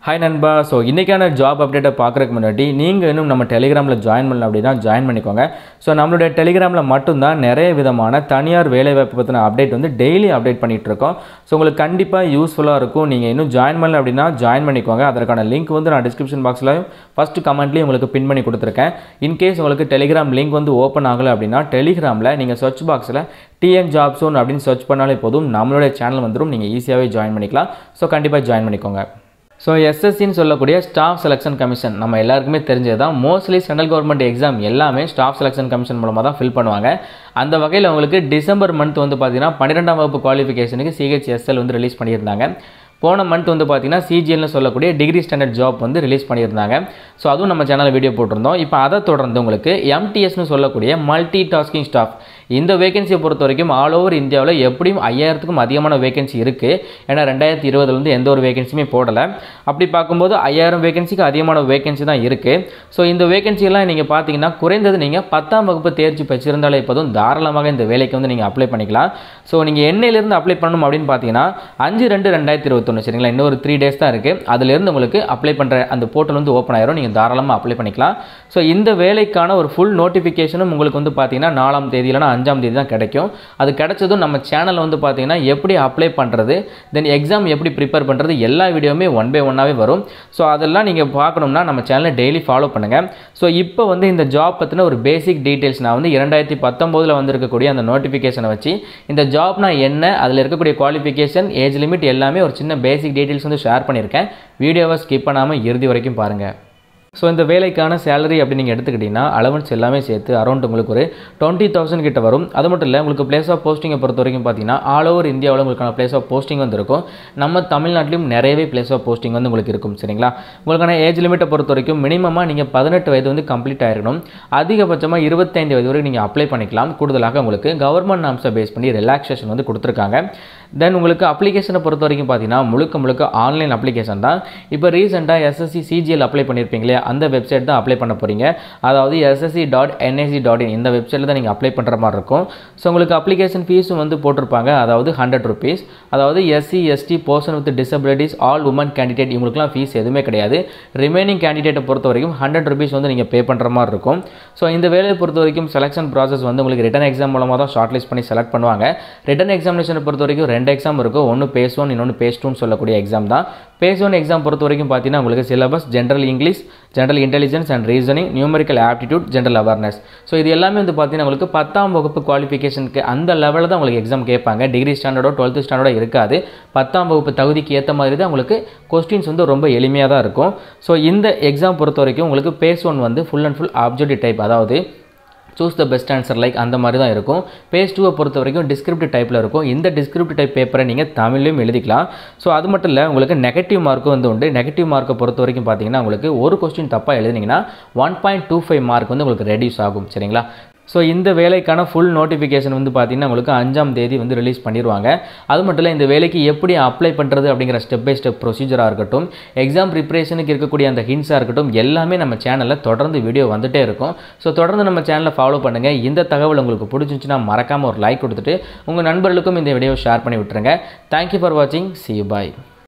hi நண்பா so இன்றைக்கான job அப்டேட்டை பார்க்குறதுக்கு முன்னாடி நீங்கள் இன்னும் நம்ம டெலிகிராமில் ஜாயின் பண்ணல அப்படின்னா ஜாயின் பண்ணிக்கோங்க ஸோ நம்மளுடைய டெலிகிராமில் மட்டும்தான் நிறைய விதமான தனியார் வேலைவாய்ப்பு பற்றின அப்டேட் வந்து டெய்லி அப்டேட் பண்ணிகிட்டு இருக்கோம் ஸோ உங்களுக்கு கண்டிப்பாக யூஸ்ஃபுல்லாக இருக்கும் நீங்கள் இன்னும் ஜாயின் பண்ணல அப்படின்னா ஜாயின் பண்ணிக்கோங்க அதற்கான லிங்க் வந்து நான் டிஸ்கிரிப்ஷன் பாக்ஸில் ஃபஸ்ட்டு கமெண்ட்லேயும் உங்களுக்கு பின் பண்ணி கொடுத்துருக்கேன் இன்கேஸ் உங்களுக்கு டெலிகிராம் லிங்க் வந்து ஓப்பன் ஆகலை அப்படின்னா டெலிகிராமில் நீங்கள் சர்ச் பாக்ஸில் டிஎன் ஜாப் சோன் அப்படின்னு சர்ச் பண்ணாலே போதும் நம்மளுடைய சேனல் வந்துடும் நீங்கள் ஈஸியாகவே ஜாயின் பண்ணிக்கலாம் ஸோ கண்டிப்பாக ஜாயின் பண்ணிக்கோங்க ஸோ எஸ்எஸ்சின்னு சொல்லக்கூடிய ஸ்டாஃப் செலெக்ஷன் கமிஷன் நம்ம எல்லாருக்குமே தெரிஞ்சது தான் மோஸ்ட்லி சென்ட்ரல் கவர்மெண்ட் எக்ஸாம் எல்லாமே ஸ்டாஃப் செலெக்ஷன் கமிஷன் மூலமாக தான் ஃபில் பண்ணுவாங்க அந்த வகையில் உங்களுக்கு டிசம்பர் மந்த் வந்து பார்த்தீங்கன்னா பன்னிரெண்டாம் வகுப்பு குவாலிஃபிகேஷனுக்கு சிஹெச்எஸ்எல் வந்து ரிலீஸ் பண்ணியிருந்தாங்க போன மந்த் வந்து பார்த்தீங்கன்னா சிஜிஎல்னு சொல்லக்கூடிய டிகிரி ஸ்டாண்டர்ட் ஜாப் வந்து ரிலீஸ் பண்ணியிருந்தாங்க ஸோ அதுவும் நம்ம சேனலில் வீடியோ போட்டிருந்தோம் இப்போ அதை தொடர்ந்து உங்களுக்கு எம்டிஎஸ்னு சொல்லக்கூடிய மல்டி டாஸ்கிங் ஸ்டாஃப் இந்த வேகன்சியை பொறுத்த வரைக்கும் ஆல் ஓவர் இந்தியாவில் எப்படியும் ஐயாயிரத்துக்கும் அதிகமான வேகன்சி இருக்குது ஏன்னா ரெண்டாயிரத்தி இருபதுலேருந்து எந்த ஒரு வேகன்சியுமே போடலை அப்படி பார்க்கும்போது ஐயாயிரம் வேகன்சிக்கு அதிகமான வேகன்சி தான் இருக்குது ஸோ இந்த வேகன்சியெல்லாம் நீங்கள் பார்த்தீங்கன்னா குறைந்தது நீங்கள் பத்தாம் வகுப்பு தேர்ச்சி பெற்றிருந்தாலே போதும் தாராளமாக இந்த வேலைக்கு வந்து நீங்கள் அப்ளை பண்ணிக்கலாம் ஸோ நீங்கள் என்னையிலேருந்து அப்ளை பண்ணணும் அப்படின்னு பார்த்தீங்கன்னா அஞ்சு ரெண்டு ரெண்டாயிரத்தி இருபத்தொன்று சரிங்களா இன்னும் ஒரு த்ரீ டேஸ் தான் இருக்குது அதுலேருந்து உங்களுக்கு அப்ளை பண்ணுற அந்த போர்ட்டல் வந்து ஓப்பன் ஆயிரும் நீங்கள் தாராளமாக அப்ளை பண்ணிக்கலாம் ஸோ இந்த வேலைக்கான ஒரு ஃபுல் நோட்டிஃபிகேஷனும் உங்களுக்கு வந்து பார்த்தீங்கன்னா நாலாம் தேதி இல்லைனா அஞ்சாம் தேதி தான் கிடைக்கும் அது கிடைச்சதும் நம்ம சேனலில் வந்து பார்த்தீங்கன்னா எப்படி அப்ளை பண்ணுறது தென் எக்ஸாம் எப்படி ப்ரிப்பேர் பண்ணுறது எல்லா வீடியோவுமே ஒன் பை ஒன்னாகவே வரும் ஸோ அதெல்லாம் நீங்கள் பார்க்கணும்னா நம்ம சேனலை டெய்லி ஃபாலோ பண்ணுங்கள் ஸோ இப்போ வந்து இந்த ஜாப் பற்றின ஒரு பேசிக் டீட்டெயில்ஸ் நான் வந்து இரண்டாயிரத்தி பத்தொம்போதில் வந்திருக்கக்கூடிய அந்த நோட்டிஃபிகேஷனை வச்சு இந்த ஜாப்னா என்ன அதில் இருக்கக்கூடிய குவாலிஃபிகேஷன் ஏஜ் லிமிட் எல்லாமே ஒரு சின்ன பேசிக் டீட்டெயில்ஸ் வந்து ஷேர் பண்ணியிருக்கேன் வீடியோவை ஸ்கிப் பண்ணாமல் இறுதி வரைக்கும் பாருங்கள் ஸோ இந்த வேலைக்கான சேலரி அப்படி நீங்கள் எடுத்துக்கிட்டிங்கன்னா அலவன்ஸ் எல்லாமே சேர்த்து அரௌண்ட் உங்களுக்கு ஒரு டுவெண்ட்டி தௌசண்ட் கிட்ட வரும் அது மட்டும் இல்லை உங்களுக்கு பிளேஸ் ஆஃப் போஸ்டிங்கை பொறுத்த வரைக்கும் பார்த்தீங்கன்னா ஆல் ஓவர் இந்தியாவில் உங்களுக்கான பிளேஸ் ஆஃப் போஸ்டிங் வந்து இருக்கும் நம்ம தமிழ்நாட்டிலும் நிறையவே பிளேஸ் ஆஃப் போஸ்டிங் வந்து உங்களுக்கு இருக்கும் சரிங்களா உங்களுக்கான ஏஜ் லிமிட்டை பொறுத்த வரைக்கும் மினிமமாக நீங்கள் பதினெட்டு வயது வந்து கம்ப்ளீட் ஆகிருக்கணும் அதிகபட்சமாக இருபத்தைந்து வயது வரைக்கும் நீங்கள் அப்ளை பண்ணிக்கலாம் கூடுதலாக உங்களுக்கு கவர்மெண்ட் நாம்ஸை பேஸ் பண்ணி ரிலாக்ஸேஷன் வந்து கொடுத்துருக்காங்க தென் உங்களுக்கு அப்ளிகேஷனை பொறுத்த வரைக்கும் பார்த்தீங்கன்னா முழுக்க முழுக்க ஆன்லைன் அப்ளிகேஷன் தான் இப்போ ரீசெண்டாக எஸ்எஸ்சி சிஜிஎல் அப்ளை பண்ணியிருப்பீங்களே அந்த வெப்சைட் தான் அப்ளை பண்ண போகிறீங்க அதாவது SSC dot NIC dot in இந்த வெப்சைட்டில் தான் நீங்கள் அப்ளை பண்ணுற மாதிரி இருக்கும் ஸோ உங்களுக்கு அப்ளிகேஷன் ஃபீஸும் வந்து போட்டிருப்பாங்க அதாவது ஹண்ட்ரட் ருபீஸ் அதாவது SC ST person with disabilities all women candidate இவங்களுக்குலாம் ஃபீஸ் எதுவுமே கிடையாது ரிமைனிங் கேண்டிடேட்டை பொறுத்த வரைக்கும் ஹண்ட்ரட் ருபீஸ் வந்து நீங்கள் பே பண்ணுற மாதிரி இருக்கும் ஸோ இந்த வேலையை பொறுத்த வரைக்கும் செலெக்ஷன் ப்ராசஸ் வந்து உங்களுக்கு ரிட்டன் எக்ஸாம் மூலமாக தான் ஷார்ட் லிஸ்ட் பண்ணி செலக்ட் பண்ணுவாங்க ரிட்டன் எக்ஸாமினேஷனை பொறுத்த வரைக்கும் ரெண்டு எக்ஸாம் இருக்கும் ஒன்று பேஸ் ஒன் இன்னொன்று பேஸ் டூன்னு சொல்லக்கூடிய எக்ஸாம் தான் பேஸ் ஒன் எக்ஸாம் பொறுத்த வரைக்கும் பார்த்தீங்கன்னா உங்களுக்கு syllabus general English general intelligence and reasoning numerical aptitude general awareness so இது எல்லாமே வந்து பார்த்தீங்கன்னா உங்களுக்கு பத்தாம் வகுப்பு குவாலிஃபிகேஷனுக்கு அந்த லெவலில் தான் உங்களுக்கு எக்ஸாம் கேட்பாங்க டிகிரி ஸ்டாண்டர்டோ டுவெல்த்து ஸ்டாண்டர்டோ இருக்காது பத்தாம் வகுப்பு தகுதிக்கு ஏற்ற மாதிரி தான் உங்களுக்கு கொஸ்டின்ஸ் வந்து ரொம்ப எளிமையாக தான் இருக்கும் ஸோ இந்த எக்ஸாம் பொறுத்த வரைக்கும் உங்களுக்கு பேஸ் ஒன் வந்து full and full objective type அதாவது choose the best answer like அந்த மாதிரி தான் இருக்கும் பேஸ் டூவை பொறுத்த வரைக்கும் டிஸ்கிரிப்டிவ் டைப்பில் இருக்கும் இந்த டிஸ்கிரிப்டிவ் டைப் பேப்பரை நீங்கள் தமிழ்லையும் எழுதிக்கலாம் ஸோ அது மட்டும் இல்லை உங்களுக்கு நெகட்டிவ் மார்க்கும் வந்து உண்டு நெகட்டிவ் மார்க்கை பொறுத்த வரைக்கும் பார்த்தீங்கன்னா உங்களுக்கு ஒரு கொஸ்டின் தப்பாக எழுதினீங்கன்னா one point two five mark வந்து உங்களுக்கு ரெடியூஸ் ஆகும் சரிங்களா ஸோ இந்த வேலைக்கான ஃபுல் நோட்டிஃபிகேஷன் வந்து பார்த்தீங்கன்னா உங்களுக்கு அஞ்சாம் தேதி வந்து ரிலீஸ் பண்ணிடுவாங்க அது மட்டும் இல்லை இந்த வேலைக்கு எப்படி அப்ளை பண்ணுறது அப்படிங்கிற ஸ்டெப் பை ஸ்டெப் ப்ரொசீஜராக இருக்கட்டும் எக்ஸாம் ப்ரிப்பரேஷனுக்கு இருக்கக்கூடிய அந்த ஹிண்ட்ஸாக இருக்கட்டும் எல்லாமே நம்ம சேனலில் தொடர்ந்து வீடியோ வந்துகிட்டே இருக்கும் ஸோ தொடர்ந்து நம்ம சேனலை ஃபாலோ பண்ணுங்கள் இந்த தகவல் உங்களுக்கு பிடிச்சிருந்துச்சுன்னா மறக்காமல் ஒரு லைக் கொடுத்துட்டு உங்கள் நண்பர்களுக்கும் இந்த வீடியோ ஷேர் பண்ணி விட்டுருங்க தேங்க்யூ ஃபார் வாட்சிங் சி பாய்